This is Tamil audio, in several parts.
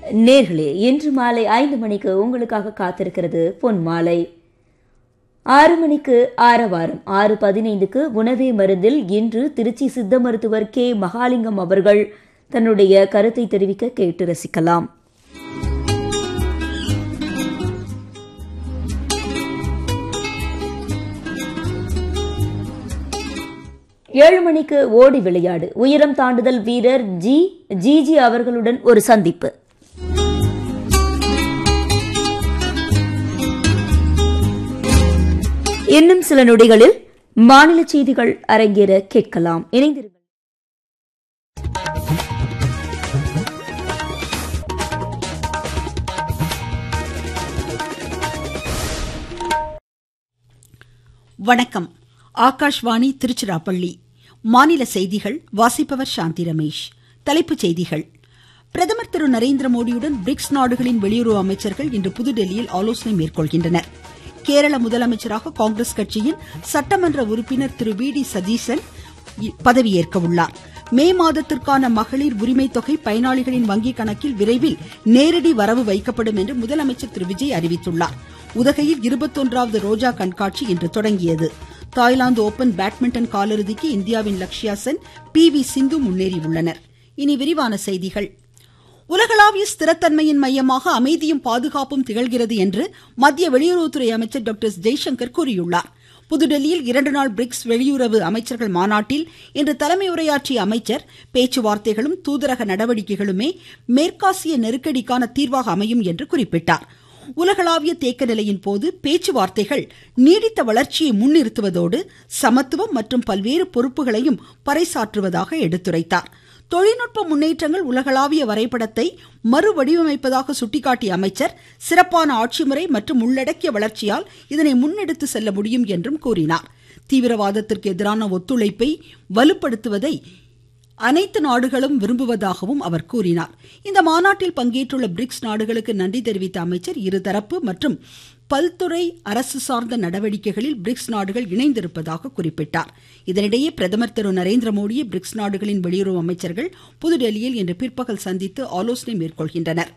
நேர்களே இன்று மாலை ஐந்து மணிக்கு உங்களுக்காக காத்திருக்கிறது பொன் மாலை ஆறு மணிக்கு ஆரவாரம் ஆறு பதினைந்துக்கு உணவே மருந்தில் இன்று திருச்சி சித்த மருத்துவர் கே மகாலிங்கம் அவர்கள் தன்னுடைய கருத்தை தெரிவிக்க கேட்டு ரசிக்கலாம் ஏழு மணிக்கு ஓடி விளையாடு உயரம் தாண்டுதல் வீரர் ஜி ஜிஜி அவர்களுடன் ஒரு சந்திப்பு இன்னும் சில நொடிகளில் மாநில செய்திகள் அரங்கேற கேட்கலாம் இணைந்திருங்கள் வணக்கம் ஆகாஷ்வாணி திருச்சிராப்பள்ளி மாநில செய்திகள் வாசிப்பவர் சாந்தி ரமேஷ் தலைப்புச் செய்திகள் பிரதமர் திரு நரேந்திர மோடியுடன் பிரிக்ஸ் நாடுகளின் வெளியுறவு அமைச்சர்கள் இன்று புதுடெல்லியில் ஆலோசனை மேற்கொள்கின்றனர் கேரள முதலமைச்சராக காங்கிரஸ் கட்சியின் சட்டமன்ற உறுப்பினர் திரு வி டி சதீசன் பதவியேற்க உள்ளார் மே மாதத்திற்கான மகளிர் உரிமை தொகை பயனாளிகளின் வங்கிக் கணக்கில் விரைவில் நேரடி வரவு வைக்கப்படும் என்று முதலமைச்சர் திரு விஜய் அறிவித்துள்ளார் உதகையில் இருபத்தொன்றாவது ரோஜா கண்காட்சி இன்று தொடங்கியது தாய்லாந்து ஓபன் பேட்மிண்டன் காலிறுதிக்கு இந்தியாவின் லக்ஷ்யா சென் பி வி சிந்து முன்னேறியுள்ளனர் இனி விரிவான செய்திகள் உலகளாவிய ஸ்திரத்தன்மையின் மையமாக அமைதியும் பாதுகாப்பும் திகழ்கிறது என்று மத்திய வெளியுறவுத்துறை அமைச்சர் டாக்டர் ஜெய்சங்கர் கூறியுள்ளார் புதுடெல்லியில் இரண்டு நாள் பிரிக்ஸ் வெளியுறவு அமைச்சர்கள் மாநாட்டில் இன்று தலைமை உரையாற்றிய அமைச்சர் பேச்சுவார்த்தைகளும் தூதரக நடவடிக்கைகளுமே மேற்காசிய நெருக்கடிக்கான தீர்வாக அமையும் என்று குறிப்பிட்டார் உலகளாவிய தேக்க நிலையின் போது பேச்சுவார்த்தைகள் நீடித்த வளர்ச்சியை முன்னிறுத்துவதோடு சமத்துவம் மற்றும் பல்வேறு பொறுப்புகளையும் பறைசாற்றுவதாக எடுத்துரைத்தார் தொழில்நுட்ப முன்னேற்றங்கள் உலகளாவிய வரைபடத்தை மறுவடிவமைப்பதாக சுட்டிக்காட்டிய அமைச்சர் சிறப்பான ஆட்சிமுறை மற்றும் உள்ளடக்கிய வளர்ச்சியால் இதனை முன்னெடுத்து செல்ல முடியும் என்றும் கூறினார் தீவிரவாதத்திற்கு எதிரான ஒத்துழைப்பை வலுப்படுத்துவதை அனைத்து நாடுகளும் விரும்புவதாகவும் அவர் கூறினார் இந்த மாநாட்டில் பங்கேற்றுள்ள பிரிக்ஸ் நாடுகளுக்கு நன்றி தெரிவித்த அமைச்சர் இருதரப்பு மற்றும் பல்துறை அரசு சார்ந்த நடவடிக்கைகளில் பிரிக்ஸ் நாடுகள் இணைந்திருப்பதாக குறிப்பிட்டார் இதனிடையே பிரதமர் திரு நரேந்திர மோடியை பிரிக்ஸ் நாடுகளின் வெளியுறவு அமைச்சர்கள் புதுடெல்லியில் இன்று பிற்பகல் சந்தித்து ஆலோசனை மேற்கொள்கின்றனர்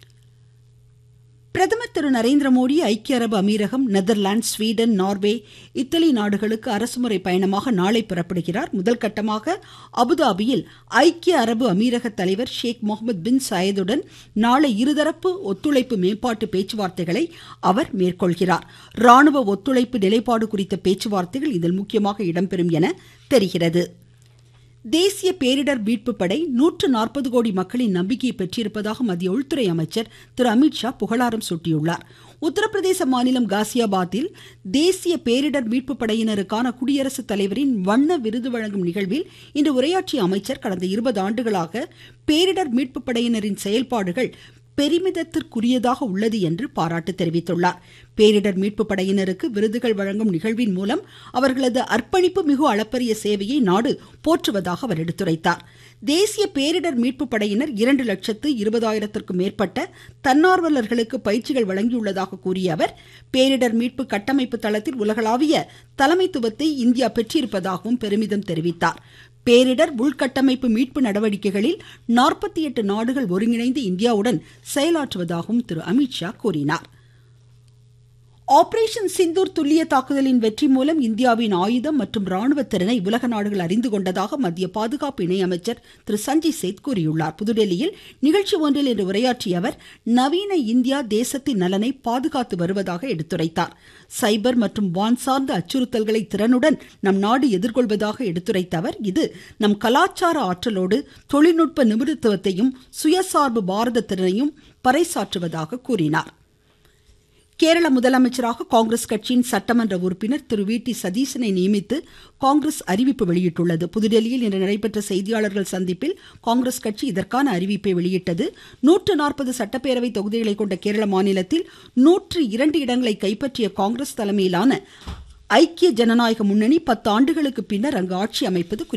பிரதமர் திரு நரேந்திர மோடி ஐக்கிய அரபு அமீரகம் நெதர்லாந்து ஸ்வீடன் நார்வே இத்தாலி நாடுகளுக்கு அரசுமுறை பயணமாக நாளை புறப்படுகிறார் முதல் கட்டமாக அபுதாபியில் ஐக்கிய அரபு அமீரக தலைவர் ஷேக் முகமது பின் சயதுடன் நாளை இருதரப்பு ஒத்துழைப்பு மேம்பாட்டு பேச்சுவார்த்தைகளை அவர் மேற்கொள்கிறார் ராணுவ ஒத்துழைப்பு நிலைப்பாடு குறித்த பேச்சுவார்த்தைகள் இதில் முக்கியமாக இடம்பெறும் என தெரிகிறது தேசிய பேரிடர் மீட்பு படை நூற்று நாற்பது கோடி மக்களின் நம்பிக்கையை பெற்றிருப்பதாக மத்திய உள்துறை அமைச்சர் திரு அமித்ஷா புகழாரம் சூட்டியுள்ளார் உத்தரப்பிரதேச மாநிலம் காசியாபாத்தில் தேசிய பேரிடர் மீட்பு படையினருக்கான குடியரசுத் தலைவரின் வண்ண விருது வழங்கும் நிகழ்வில் இன்று உரையாற்றிய அமைச்சர் கடந்த இருபது ஆண்டுகளாக பேரிடர் மீட்பு படையினரின் செயல்பாடுகள் பெருமிதத்திற்குரியதாக உள்ளது என்று பாராட்டு தெரிவித்துள்ளார் பேரிடர் மீட்பு படையினருக்கு விருதுகள் வழங்கும் நிகழ்வின் மூலம் அவர்களது அர்ப்பணிப்பு மிகு அளப்பரிய சேவையை நாடு போற்றுவதாக அவர் எடுத்துரைத்தார் தேசிய பேரிடர் மீட்பு படையினர் இரண்டு லட்சத்து இருபதாயிரத்திற்கும் மேற்பட்ட தன்னார்வலர்களுக்கு பயிற்சிகள் வழங்கியுள்ளதாக கூறிய அவர் பேரிடர் மீட்பு கட்டமைப்பு தளத்தில் உலகளாவிய தலைமைத்துவத்தை இந்தியா பெற்றிருப்பதாகவும் பெருமிதம் தெரிவித்தார் பேரிடர் உள்கட்டமைப்பு மீட்பு நடவடிக்கைகளில் நாற்பத்தி எட்டு நாடுகள் ஒருங்கிணைந்து இந்தியாவுடன் செயலாற்றுவதாகவும் திரு அமித்ஷா கூறினார் ஆபரேஷன் சிந்தூர் துல்லிய தாக்குதலின் வெற்றி மூலம் இந்தியாவின் ஆயுதம் மற்றும் ராணுவ திறனை உலக நாடுகள் அறிந்து கொண்டதாக மத்திய பாதுகாப்பு இணையமைச்சர் திரு சஞ்சய் சேத் கூறியுள்ளார் புதுடெல்லியில் நிகழ்ச்சி ஒன்றில் இன்று உரையாற்றிய அவர் நவீன இந்தியா தேசத்தின் நலனை பாதுகாத்து வருவதாக எடுத்துரைத்தார் சைபர் மற்றும் வான் சார்ந்த அச்சுறுத்தல்களை திறனுடன் நம் நாடு எதிர்கொள்வதாக எடுத்துரைத்த அவர் இது நம் கலாச்சார ஆற்றலோடு தொழில்நுட்ப நிபுணத்துவத்தையும் சுயசார்பு பாரத திறனையும் பறைசாற்றுவதாக கூறினார் கேரள முதலமைச்சராக காங்கிரஸ் கட்சியின் சட்டமன்ற உறுப்பினர் திரு வி டி சதீசனை நியமித்து காங்கிரஸ் அறிவிப்பு வெளியிட்டுள்ளது புதுடெல்லியில் இன்று நடைபெற்ற செய்தியாளர்கள் சந்திப்பில் காங்கிரஸ் கட்சி இதற்கான அறிவிப்பை வெளியிட்டது நூற்று நாற்பது சட்டப்பேரவை தொகுதிகளை கொண்ட கேரள மாநிலத்தில் நூற்று இரண்டு இடங்களை கைப்பற்றிய காங்கிரஸ் தலைமையிலான ஐக்கிய ஜனநாயக முன்னணி பத்து ஆண்டுகளுக்கு பின்னர் அங்கு ஆட்சி அமைப்பது